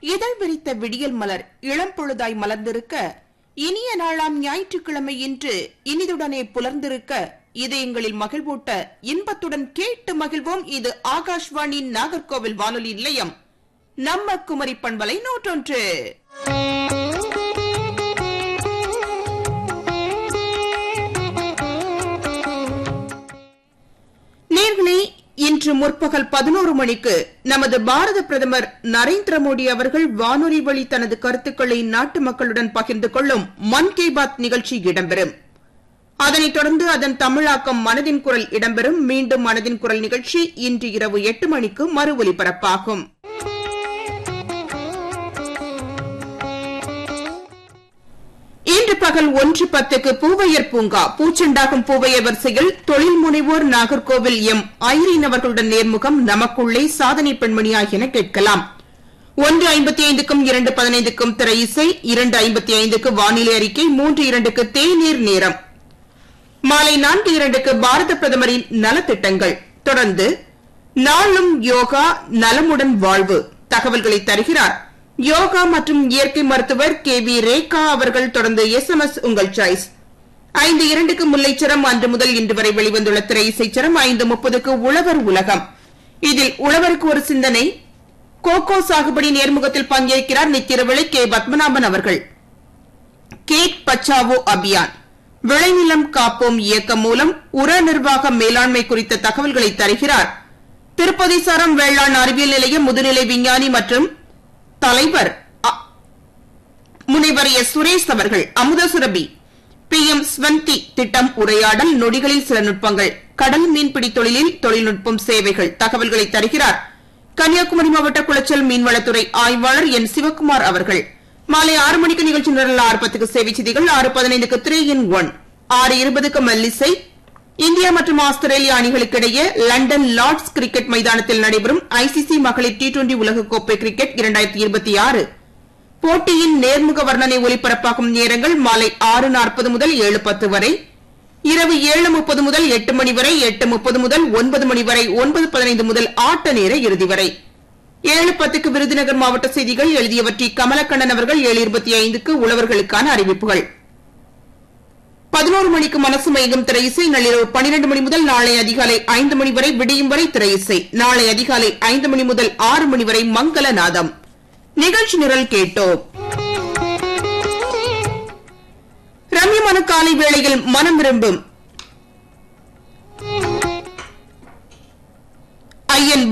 இதழ் விரித்த விடியல் மலர் இளம் பொழுதாய் மலர்ந்திருக்க இனிய நாளாம் ஞாயிற்றுக்கிழமை இன்று இனிதுடனே புலர்ந்திருக்க இதயங்களில் மகிழ்வூட்ட இன்பத்துடன் கேட்டு மகிழ்வோம் இது ஆகாஷ்வாணி நாகர்கோவில் வானொலி நிலையம் நம்ம குமரி பண்பலை நூற்றொன்று நேர்களே இன்று முற்பகல் பதினோரு மணிக்கு நமது பாரத பிரதமர் நரேந்திர மோடி அவர்கள் வானொலி வழி தனது கருத்துக்களை நாட்டு மக்களுடன் பகிர்ந்து கொள்ளும் மன் கி பாத் நிகழ்ச்சி இடம்பெறும் அதனைத் தொடர்ந்து அதன் தமிழாக்கம் மனதின் குரல் இடம்பெறும் மீண்டும் மனதின் குரல் நிகழ்ச்சி இன்று இரவு எட்டு மணிக்கு மறு ஒலிபரப்பாகும் இன்று பகல் ஒன்று பத்துக்கு பூவையர் பூங்கா பூச்செண்டாகும் பூவையர் வரிசையில் தொழில் முனைவோர் நாகர்கோவில் எம் ஐரீன் அவர்களுடன் நேர்முகம் நமக்குள்ளே சாதனை பெண்மணி ஆகியன கேட்கலாம் ஒன்று ஐம்பத்தி ஐந்துக்கும் இரண்டு பதினைந்துக்கும் திரை இசை இரண்டு ஐம்பத்தி ஐந்துக்கு வானிலை அறிக்கை மூன்று இரண்டுக்கு தேநீர் நேரம் மாலை நான்கு இரண்டுக்கு பாரத பிரதமரின் நலத்திட்டங்கள் தொடர்ந்து நாளும் யோகா நலமுடன் வாழ்வு தகவல்களை தருகிறார் யோகா மற்றும் இயற்கை மருத்துவர் கே வி ரேகா அவர்கள் தொடர்ந்து எஸ் எம் எஸ் உங்கள் சாய்ஸ் ஐந்து இரண்டுக்கு முல்லைச்சரம் அன்று முதல் இன்று வரை வெளிவந்துள்ள திரை இசைச்சரம் ஐந்து முப்பதுக்கு உழவர் உலகம் இதில் உழவருக்கு ஒரு சிந்தனை கோகோ சாகுபடி நேர்முகத்தில் பங்கேற்கிறார் நித்திரவிளை கே பத்மநாபன் அவர்கள் கேக் பச்சாவோ அபியான் விளைநிலம் காப்போம் இயக்கம் மூலம் உர நிர்வாக மேலாண்மை குறித்த தகவல்களை தருகிறார் திருப்பதி சாரம் வேளாண் அறிவியல் நிலைய முதுநிலை விஞ்ஞானி மற்றும் தலைவர் அ- முனைவர் எஸ் சுரேஷ் அவர்கள் அமுதசுரபி பி எம் ஸ்வந்தி திட்டம் உரையாடல் நொடிகளில் சில நுட்பங்கள் கடல் மீன்பிடி தொழிலில் தொழில்நுட்பம் சேவைகள் தகவல்களை தருகிறார் கன்னியாகுமரி மாவட்ட குளச்சல் மீன்வளத்துறை ஆய்வாளர் என் சிவக்குமார் அவர்கள் மாலை ஆறு மணிக்கு நிகழ்ச்சி நிரல் ஆறு பத்துக்கு சேவை செய்திகள் ஆறு பதினைந்துக்கு த்ரீ இன் ஒன் ஆறு இருபதுக்கு மெல்லிசை இந்தியா மற்றும் ஆஸ்திரேலியா அணிகளுக்கிடையே லண்டன் லார்ட்ஸ் கிரிக்கெட் மைதானத்தில் நடைபெறும் ஐசிசி மகளிர் டி டுவெண்டி உலகக்கோப்பை கிரிக்கெட் இரண்டாயிரத்தி இருபத்தி ஆறு போட்டியின் நேர்முக வர்ணனை ஒலிபரப்பாகும் நேரங்கள் மாலை ஆறு நாற்பது முதல் ஏழு பத்து வரை இரவு ஏழு முப்பது முதல் எட்டு மணி வரை எட்டு முப்பது முதல் ஒன்பது மணி வரை ஒன்பது பதினைந்து முதல் ஆட்ட நேர இறுதி வரை ஏழு பத்துக்கு விருதுநகர் மாவட்ட செய்திகள் எழுதியவற்றி கமலக்கண்ணன் அவர்கள் ஏழு இருபத்தி ஐந்துக்கு உழவர்களுக்கான அறிவிப்புகள் பதினோரு மணிக்கு மனசு மயங்கும் திரை இசை நள்ளிரவு பனிரெண்டு மணி முதல் நாளை அதிகாலை ஐந்து மணி வரை விடியும் வரை திரை இசை நாளை அதிகாலை ஐந்து மணி முதல் ஆறு மணி வரை மங்கள நாதம் நிகழ்ச்சி நிரல் கேட்டோம் ரம்யமான காலை வேளையில் மனம் விரும்பும் ஐயன்